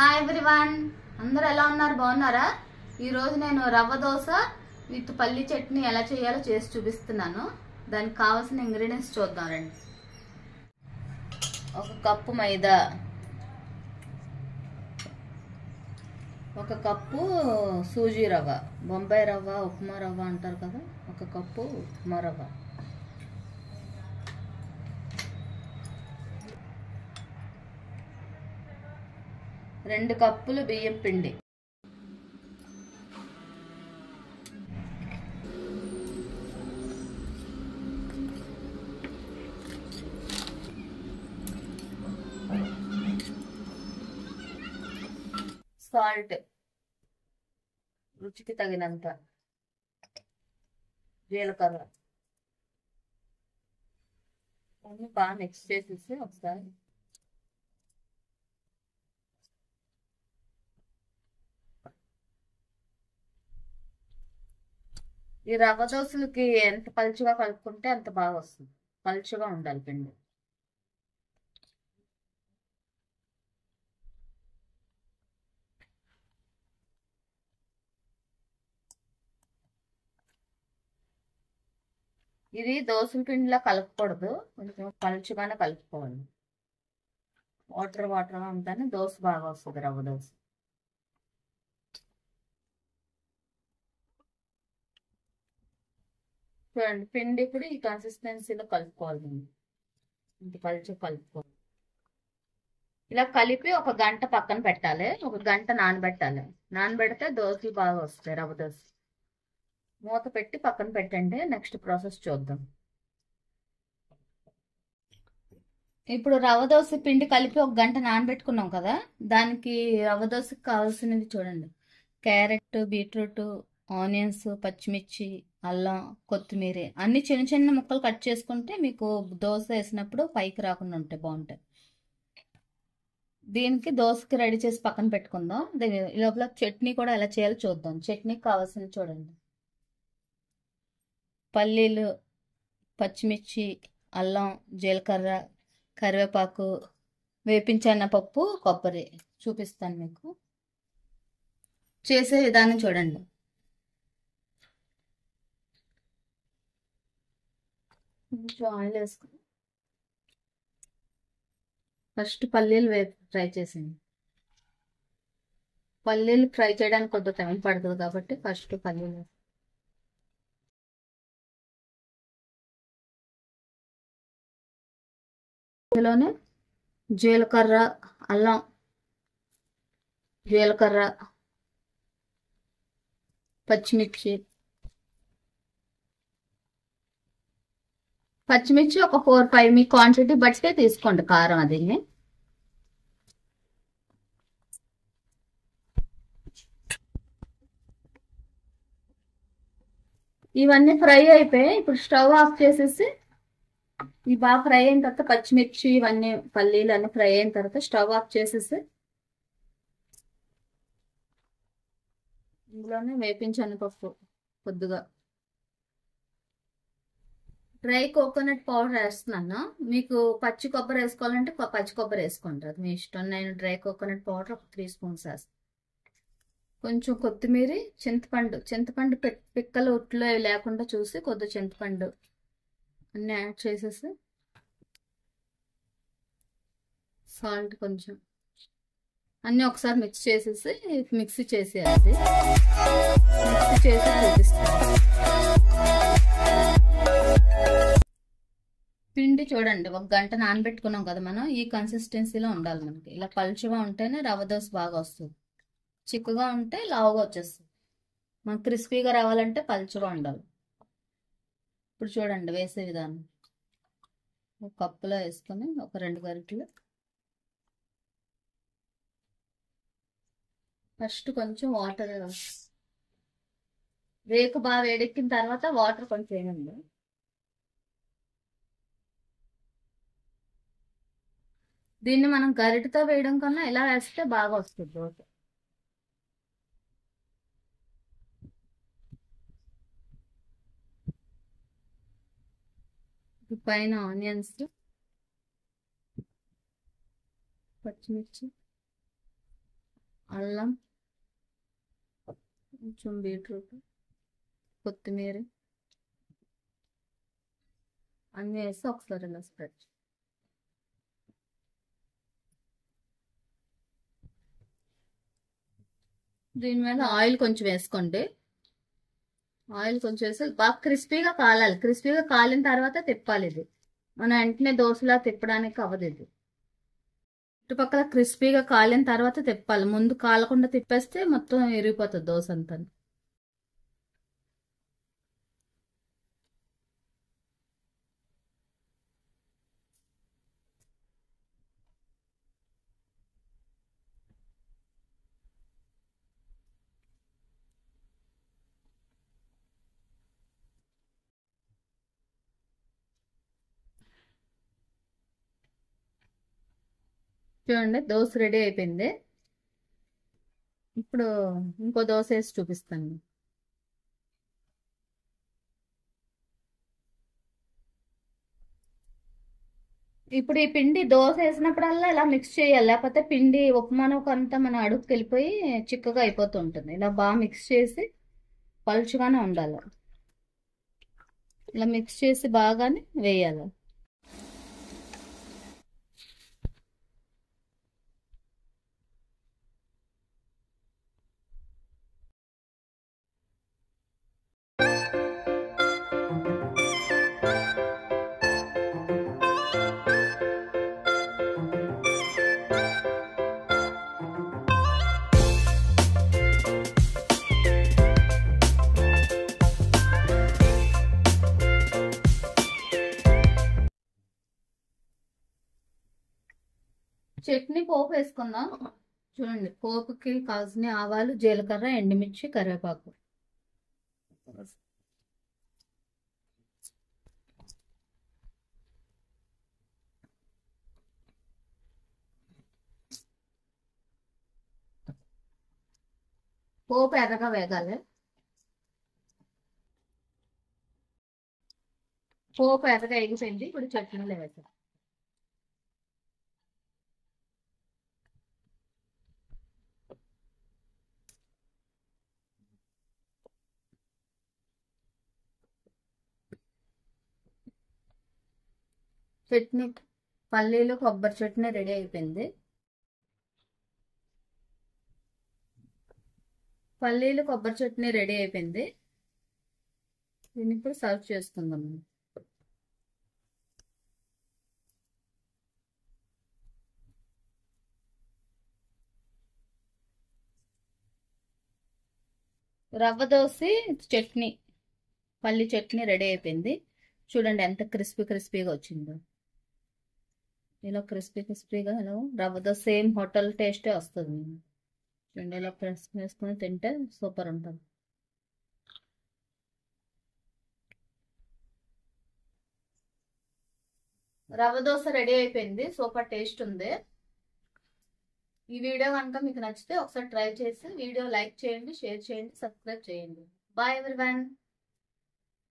hi everyone అందరూ ఎలా ఉన్నారు బాగున్నారా ఈరోజు నేను రవ్వ దోశ విత్ పల్లి చట్నీ ఎలా చేయాలో చేసి చూపిస్తున్నాను దానికి కావాల్సిన ఇంగ్రీడియంట్స్ చూద్దాం రండి ఒక కప్పు మైదా ఒక కప్పు సూజీ రవ్వ బొంబాయి రవ్వ ఉప్మా రవ్వ అంటారు కదా ఒక కప్పు ఉప్మా రవ్వ రెండు కప్పులు బియ్యం పిండి సాల్ట్ రుచికి తగినంత జీలకర్ర అన్ని బాగా మిక్స్ చేసేసి ఒకసారి ఈ రవ్వ దోశలకి ఎంత పలుచగా కలుపుకుంటే అంత బాగా వస్తుంది పలుచగా ఉండాలి పిండి ఇది దోశల పిండిలా కలపకూడదు కొంచెం పలుచగానే కలుపుకోవాలి వాటర్ వాటర్ ఉంటేనే దోశ బాగా వస్తుంది రవ్వ దోశ చూడండి పిండి కూడా ఈ కన్సిస్టెన్సీలో కలుపుకోవాలి మనం ఇంత పలుచగా కలుపుకోవాలి ఇలా కలిపి ఒక గంట పక్కన పెట్టాలి ఒక గంట నానబెట్టాలి నానబెడితే దోశలు బాగా వస్తాయి రవ్వ దోశ మూత పెట్టి పక్కన పెట్టండి నెక్స్ట్ ప్రాసెస్ చూద్దాం ఇప్పుడు రవ్వ దోశ పిండి కలిపి ఒక గంట నానబెట్టుకున్నాం కదా దానికి రవ్వ దోశకి కావాల్సినవి చూడండి క్యారెట్ బీట్రూట్ ఆనియన్స్ పచ్చిమిర్చి అల్లం కొత్తిమీర అన్ని చిన్న చిన్న ముక్కలు కట్ చేసుకుంటే మీకు దోశ వేసినప్పుడు పైకి రాకుండా ఉంటాయి బాగుంటాయి దీనికి దోశకి రెడీ చేసి పక్కన పెట్టుకుందాం దీని లోపల చట్నీ కూడా ఎలా చేయాలో చూద్దాం చట్నీకి కావాల్సింది చూడండి పల్లీలు పచ్చిమిర్చి అల్లం జీలకర్ర కరివేపాకు వేపించన్న పప్పు కొబ్బరి చూపిస్తాను మీకు చేసే విధానం చూడండి కొంచెం ఆయిల్ వేసుకుని ఫస్ట్ పల్లీలు వేపు ఫ్రై చేసింది పల్లీలు ఫ్రై చేయడానికి కొద్దిగా టైం పడుతుంది కాబట్టి ఫస్ట్ పల్లీలు ఇందులోనే జీలకర్ర అల్లం జీలకర్ర పచ్చిమిర్చి పచ్చిమిర్చి ఒక ఫోర్ ఫైవ్ మీ క్వాంటిటీ బట్టే తీసుకోండి కారం అది ఇవన్నీ ఫ్రై అయిపోయాయి ఇప్పుడు స్టవ్ ఆఫ్ చేసేసి ఇవి బాగా ఫ్రై అయిన తర్వాత పచ్చిమిర్చి ఇవన్నీ పల్లీలు అన్ని ఫ్రై అయిన తర్వాత స్టవ్ ఆఫ్ చేసేసి ఇందులోనే వేపించాను పప్పు కొద్దిగా డ్రై కోకోనట్ పౌడర్ వేస్తున్నాను మీకు పచ్చి కొబ్బరి వేసుకోవాలంటే పచ్చి కొబ్బరి వేసుకుంటారు మీ ఇష్టం నేను డ్రై కోకోనట్ పౌడర్ ఒక త్రీ స్పూన్స్ వేస్తాను కొంచెం కొత్తిమీర చింతపండు చింతపండు పిక్కలు ఉట్లో లేకుండా చూసి కొద్ది చింతపండు అన్నీ యాడ్ చేసేసి సాల్ట్ కొంచెం అన్నీ ఒకసారి మిక్స్ చేసేసి మిక్సీ చేసేయాలి మిక్సీ చేసి చూపిస్తాను పిండి చూడండి ఒక గంట నానబెట్టుకున్నాం కదా మనం ఈ కన్సిస్టెన్సీలో ఉండాలి మనకి ఇలా పలుచగా ఉంటేనే రవ్వ దోశ బాగా వస్తుంది చిక్కుగా ఉంటే లావుగా వచ్చేస్తుంది మనకు క్రిస్పీగా రావాలంటే పలుచగా ఉండాలి ఇప్పుడు చూడండి వేసే విధానం ఒక కప్పులో వేసుకొని ఒక రెండు గరిటెలు ఫస్ట్ కొంచెం వాటర్ రేకు బాగా వేడెక్కిన తర్వాత వాటర్ కొంచెం వేయండి దీన్ని మనం గరిటతో వేయడం కన్నా ఇలా వేస్తే బాగా వస్తుంది దోశ పైన ఆనియన్స్ పచ్చిమిర్చి అల్లం కొంచెం బీట్రూట్ కొత్తిమీర అన్నీ వేసి ఒకసారి ఇలా స్ప్రెడ్ దీని మీద ఆయిల్ కొంచెం వేసుకోండి ఆయిల్ కొంచెం వేసి బాగా క్రిస్పీగా కాలాలి క్రిస్పీగా కాలిన తర్వాత తిప్పాలి ఇది మనం వెంటనే దోశలా తిప్పడానికి అవ్వదు ఇది చుట్టుపక్కల క్రిస్పీగా కాలిన తర్వాత తిప్పాలి ముందు కాలకుండా తిప్పేస్తే మొత్తం ఇరిగిపోతుంది దోశ అంతా చూడండి దోశ రెడీ అయిపోయింది ఇప్పుడు ఇంకో దోశ వేసి చూపిస్తాను ఇప్పుడు ఈ పిండి దోశ వేసినప్పుడల్లా ఇలా మిక్స్ చేయాలి లేకపోతే పిండి ఉప్మానకంతా మన అడుగుకి వెళ్ళిపోయి చిక్కగా అయిపోతూ ఉంటుంది ఇలా బాగా మిక్స్ చేసి పలుచుగానే ఉండాలి ఇలా మిక్స్ చేసి బాగానే వేయాలి చట్నీ పోపు వేసుకుందాం చూడండి పోపుకి కావాల్సిన ఆవాలు జీలకర్ర ఎండుమిర్చి కరివేపాకు పోపు ఎర్రగా వేగాలి పోపు ఎర్రగా ఎగిపోయింది ఇప్పుడు చట్నీలో వేసాం చట్నీ పల్లీలు కొబ్బరి చట్నీ రెడీ అయిపోయింది పల్లీలు కొబ్బరి చట్నీ రెడీ అయిపోయింది దీన్ని ఇప్పుడు సర్వ్ చేసుకుందాం రవ్వ దోశ చట్నీ పల్లి చట్నీ రెడీ అయిపోయింది చూడండి ఎంత క్రిస్పీ క్రిస్పీగా వచ్చిందో ఇలా క్రిస్పీ క్రిస్పీగా ఇలా రవ్వ దోశ సేమ్ హోటల్ టేస్టే వస్తుంది చూడండి ఇలా ప్రెస్ వేసుకుని తింటే సూపర్ ఉంటుంది రవ్వ దోశ రెడీ అయిపోయింది సూపర్ టేస్ట్ ఉంది ఈ వీడియో కనుక మీకు నచ్చితే ఒకసారి ట్రై చేసి వీడియో లైక్ చేయండి షేర్ చేయండి సబ్స్క్రైబ్ చేయండి బాయ్ ఎవరివన్